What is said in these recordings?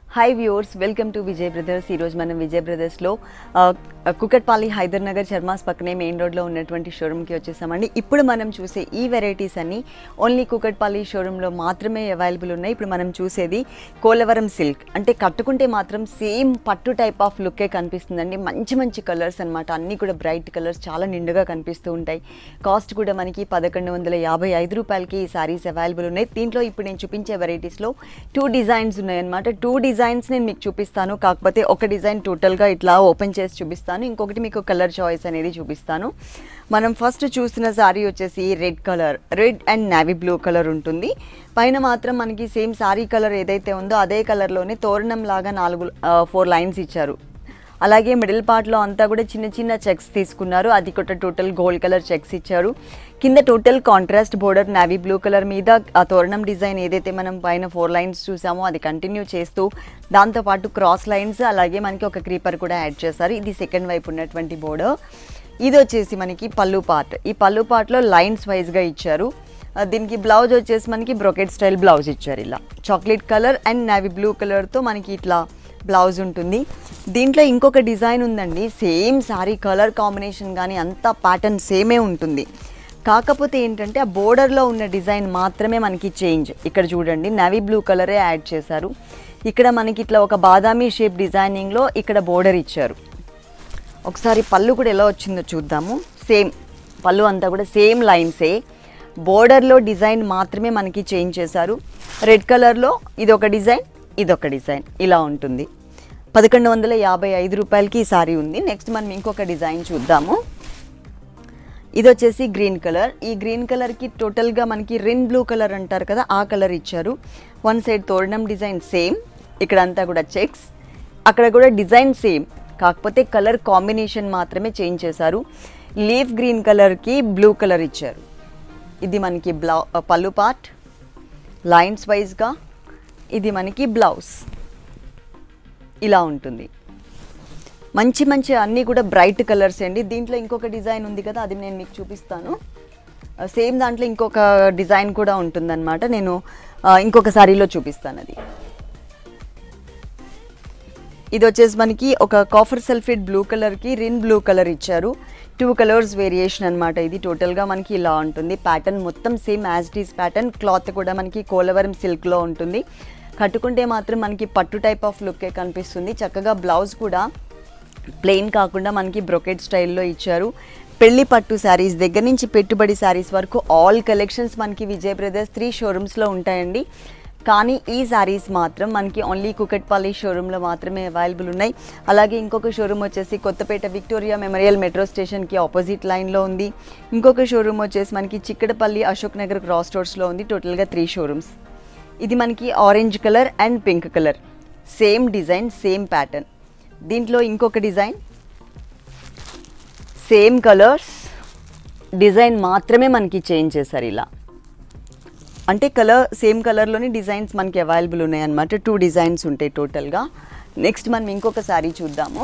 hi viewers welcome to Vijay brothers ఈరోజు మనం విజయ్ బ్రదర్స్లో కుకట్పల్లి హైదర్ నగర్ చర్మాస్ పక్కనే మెయిన్ రోడ్లో ఉన్నటువంటి షోరూమ్కి వచ్చేసామండి ఇప్పుడు మనం చూసే ఈ వెరైటీస్ అన్ని ఓన్లీ కుకట్పల్లి షోరూంలో మాత్రమే అవైలబుల్ ఉన్నాయి ఇప్పుడు మనం చూసేది కోలవరం సిల్క్ అంటే కట్టుకుంటే మాత్రం సేమ్ పట్టు టైప్ ఆఫ్ లుక్కే కనిపిస్తుందండి మంచి మంచి కలర్స్ అనమాట అన్నీ కూడా బ్రైట్ కలర్స్ చాలా నిండుగా కనిపిస్తూ ఉంటాయి కాస్ట్ కూడా మనకి పదకొండు వందల యాభై ఐదు రూపాయలకి ఈ సారీస్ అవైలబుల్ ఉన్నాయి దీంట్లో ఇప్పుడు నేను చూపించే వెరైటీస్లో టూ డిజైన్స్ ఉన్నాయన్నమాట టూ డిజైన్స్ నేను మీకు చూపిస్తాను కాకపోతే ఒక డిజైన్ టోటల్గా ఇట్లా ఓపెన్ చేసి చూపిస్తాను ఇంకొకటి మీకు కలర్ చాయిస్ అనేది చూపిస్తాను మనం ఫస్ట్ చూసిన సారీ వచ్చేసి red colour red and navy blue colour ఉంటుంది పైన మాత్రం మనకి సేమ్ సారీ కలర్ ఏదైతే ఉందో అదే కలర్లోనే తోరణం లాగా నాలుగు ఫోర్ లైన్స్ ఇచ్చారు అలాగే మిడిల్ పార్ట్లో అంతా కూడా చిన్న చిన్న చెక్స్ తీసుకున్నారు అది కూడా టోటల్ గోల్డ్ కలర్ చెక్స్ ఇచ్చారు కింద total contrast border navy blue colour మీద ఆ తోరణం డిజైన్ ఏదైతే మనం పైన ఫోర్ లైన్స్ చూసామో అది కంటిన్యూ చేస్తూ దాంతోపాటు క్రాస్ లైన్స్ అలాగే మనకి ఒక క్రీపర్ కూడా యాడ్ చేశారు ఇది సెకండ్ వైపు ఉన్నటువంటి బోర్డర్ ఇది వచ్చేసి మనకి పళ్ళు పార్ట్ ఈ పళ్ళు పార్ట్లో లైన్స్ వైజ్గా ఇచ్చారు ఆ, దీనికి బ్లౌజ్ వచ్చేసి మనకి బ్రొకెట్ స్టైల్ బ్లౌజ్ ఇచ్చారు ఇలా chocolate colour and navy blue కలర్తో మనకి ఇట్లా బ్లౌజ్ ఉంటుంది దీంట్లో ఇంకొక డిజైన్ ఉందండి సేమ్ సారీ కలర్ కాంబినేషన్ కానీ అంతా ప్యాటర్న్ సేమే ఉంటుంది కాకపోతే ఏంటంటే ఆ బోర్డర్లో ఉన్న డిజైన్ మాత్రమే మనకి చేంజ్ ఇక్కడ చూడండి నవీ బ్లూ కలరే యాడ్ చేశారు ఇక్కడ మనకి ఇట్లా ఒక బాదామీ షేప్ డిజైనింగ్లో ఇక్కడ బోర్డర్ ఇచ్చారు ఒకసారి పళ్ళు కూడా ఎలా వచ్చిందో చూద్దాము సేమ్ పళ్ళు అంతా కూడా సేమ్ లైన్సే బోర్డర్లో డిజైన్ మాత్రమే మనకి చేంజ్ చేశారు రెడ్ కలర్లో ఇది ఒక డిజైన్ ఇది ఒక డిజైన్ ఇలా ఉంటుంది పదకొండు వందల యాభై ఐదు రూపాయలకి ఈ సారీ ఉంది నెక్స్ట్ మనం ఇంకొక డిజైన్ చూద్దాము ఇది వచ్చేసి గ్రీన్ కలర్ ఈ గ్రీన్ కలర్కి టోటల్గా మనకి రిన్ బ్లూ కలర్ అంటారు కదా ఆ కలర్ ఇచ్చారు వన్ సైడ్ తోరణం డిజైన్ సేమ్ ఇక్కడంతా కూడా చెక్స్ అక్కడ కూడా డిజైన్ సేమ్ కాకపోతే కలర్ కాంబినేషన్ మాత్రమే చేంజ్ చేశారు లీఫ్ గ్రీన్ కలర్కి బ్లూ కలర్ ఇచ్చారు ఇది మనకి బ్లౌ పళ్ళు పార్ట్ లైన్స్ వైజ్గా ఇది మనకి బ్లౌజ్ ఇలా ఉంటుంది మంచి మంచి అన్నీ కూడా బ్రైట్ కలర్స్ అండి దీంట్లో ఇంకొక డిజైన్ ఉంది కదా అది నేను మీకు చూపిస్తాను సేమ్ దాంట్లో ఇంకొక డిజైన్ కూడా ఉంటుందన్నమాట నేను ఆ, ఇంకొక సారీలో చూపిస్తాను అది ఇది వచ్చేసి మనకి ఒక కాఫర్ సల్ఫేట్ బ్లూ కలర్కి రిన్ బ్లూ కలర్ ఇచ్చారు టూ కలర్స్ వేరియేషన్ అనమాట ఇది టోటల్గా మనకి ఇలా ఉంటుంది ప్యాటర్న్ మొత్తం same as it is pattern cloth కూడా మనకి కోలవరం సిల్క్లో ఉంటుంది కట్టుకుంటే మాత్రం మనకి పట్టు టైప్ ఆఫ్ లుక్కే కనిపిస్తుంది చక్కగా బ్లౌజ్ కూడా ప్లెయిన్ కాకుండా మనకి బ్రొకెట్ స్టైల్లో ఇచ్చారు పెళ్లి పట్టు శారీస్ దగ్గర నుంచి పెట్టుబడి శారీస్ వరకు ఆల్ కలెక్షన్స్ మనకి విజయ్ బ్రదర్స్ త్రీ షోరూమ్స్లో ఉంటాయండి కానీ ఈ శారీస్ మాత్రం మనకి ఓన్లీ కుకట్పల్లి షోరూంలో మాత్రమే అవైలబుల్ ఉన్నాయి అలాగే ఇంకొక షోరూమ్ వచ్చేసి కొత్తపేట విక్టోరియా మెమోరియల్ మెట్రో స్టేషన్కి ఆపోజిట్ లైన్లో ఉంది ఇంకొక షోరూమ్ వచ్చేసి మనకి చిక్కడపల్లి అశోక్ నగర్ క్రాస్ రోడ్స్లో ఉంది టోటల్గా త్రీ షోరూమ్స్ ఇది మనకి orange colour and pink colour same design same pattern దీంట్లో ఇంకొక డిజైన్ సేమ్ కలర్స్ డిజైన్ మాత్రమే మనకి చేంజ్ చేశారు ఇలా అంటే కలర్ సేమ్ కలర్లోని డిజైన్స్ మనకి అవైలబుల్ ఉన్నాయి అన్నమాట టూ డిజైన్స్ ఉంటాయి టోటల్గా నెక్స్ట్ మనం ఇంకొక శారీ చూద్దాము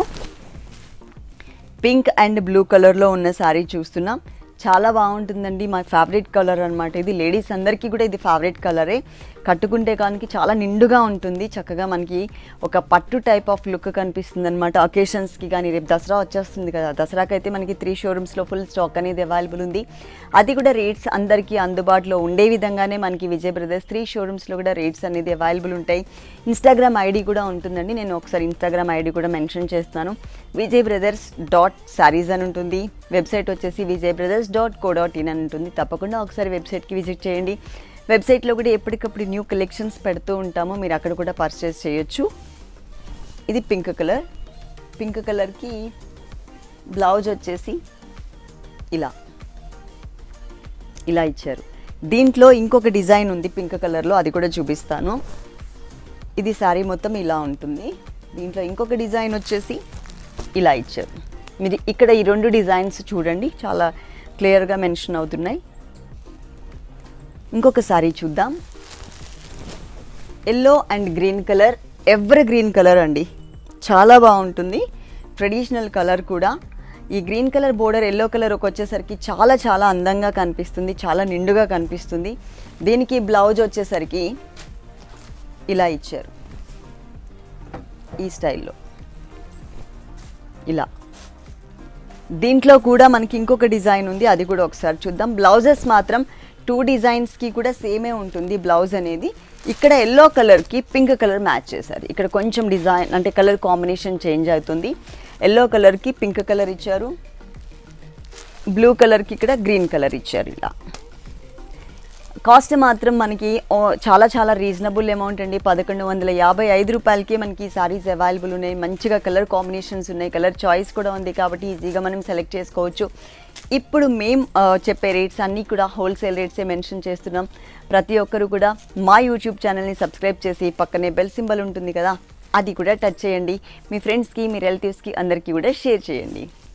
పింక్ అండ్ బ్లూ కలర్లో ఉన్న శారీ చూస్తున్నాం చాలా బాగుంటుందండి మా ఫేవరెట్ కలర్ అనమాట ఇది లేడీస్ అందరికీ కూడా ఇది ఫేవరెట్ కలరే కట్టుకుంటే కానీ చాలా నిండుగా ఉంటుంది చక్కగా మనకి ఒక పట్టు టైప్ ఆఫ్ లుక్ కనిపిస్తుంది అనమాట అకేషన్స్కి కానీ రేపు దసరా వచ్చేస్తుంది కదా దసరాకి అయితే మనకి త్రీ షోరూమ్స్లో ఫుల్ స్టాక్ అనేది అవైలబుల్ ఉంది అది కూడా రేట్స్ అందరికీ అందుబాటులో ఉండే విధంగానే మనకి విజయ్ బ్రదర్స్ త్రీ షోరూమ్స్లో కూడా రేట్స్ అనేది అవైలబుల్ ఉంటాయి ఇన్స్టాగ్రామ్ ఐడి కూడా ఉంటుందండి నేను ఒకసారి ఇన్స్టాగ్రామ్ ఐడి కూడా మెన్షన్ చేస్తాను విజయ్ బ్రదర్స్ డాట్ శారీస్ అని ఉంటుంది వెబ్సైట్ వచ్చేసి Vijay brothers dot co dot in అని ఉంటుంది తప్పకుండా ఒకసారి వెబ్సైట్కి విజిట్ చేయండి వెబ్సైట్లో కూడా ఎప్పటికప్పుడు న్యూ కలెక్షన్స్ పెడుతూ ఉంటాము మీరు అక్కడ కూడా పర్చేస్ చేయొచ్చు ఇది పింక్ కలర్ పింక్ కలర్కి బ్లౌజ్ వచ్చేసి ఇలా ఇలా ఇచ్చారు దీంట్లో ఇంకొక డిజైన్ ఉంది పింక్ కలర్లో అది కూడా చూపిస్తాను ఇది శారీ మొత్తం ఇలా ఉంటుంది దీంట్లో ఇంకొక డిజైన్ వచ్చేసి ఇలా ఇచ్చారు మీరు ఇక్కడ ఈ రెండు డిజైన్స్ చూడండి చాలా క్లియర్గా మెన్షన్ అవుతున్నాయి ఇంకొక సారీ చూద్దాం yellow and green colour evergreen colour అండి చాలా బాగుంటుంది ట్రెడిషనల్ కలర్ కూడా ఈ green colour border yellow colour ఒక వచ్చేసరికి చాలా చాలా అందంగా కనిపిస్తుంది చాలా నిండుగా కనిపిస్తుంది దీనికి బ్లౌజ్ వచ్చేసరికి ఇలా ఇచ్చారు ఈ స్టైల్లో ఇలా దీంట్లో కూడా మనకి ఇంకొక డిజైన్ ఉంది అది కూడా ఒకసారి చూద్దాం బ్లౌజెస్ మాత్రం టూ డిజైన్స్కి కూడా సేమే ఉంటుంది బ్లౌజ్ అనేది ఇక్కడ ఎల్లో కలర్కి పింక్ కలర్ మ్యాచ్ చేశారు ఇక్కడ కొంచెం డిజైన్ అంటే కలర్ కాంబినేషన్ చేంజ్ అవుతుంది ఎల్లో కలర్కి పింక్ కలర్ ఇచ్చారు బ్లూ కలర్కి ఇక్కడ గ్రీన్ కలర్ ఇచ్చారు ఇలా కాస్ట్ మాత్రం మనకి ఓ, చాలా చాలా రీజనబుల్ అమౌంట్ అండి పదకొండు వందల యాభై ఐదు రూపాయలకి మనకి సారీస్ అవైలబుల్ ఉన్నాయి మంచిగా కలర్ కాంబినేషన్స్ ఉన్నాయి కలర్ చాయిస్ కూడా ఉంది కాబట్టి ఈజీగా మనం సెలెక్ట్ చేసుకోవచ్చు ఇప్పుడు మేం ఆ, చెప్పే రేట్స్ అన్నీ కూడా హోల్సేల్ రేట్సే మెన్షన్ చేస్తున్నాం ప్రతి ఒక్కరు కూడా మా యూట్యూబ్ ఛానల్ని సబ్స్క్రైబ్ చేసి పక్కనే బెల్ సింబల్ ఉంటుంది కదా అది కూడా టచ్ చేయండి మీ ఫ్రెండ్స్కి మీ రిలేటివ్స్కి అందరికీ కూడా షేర్ చేయండి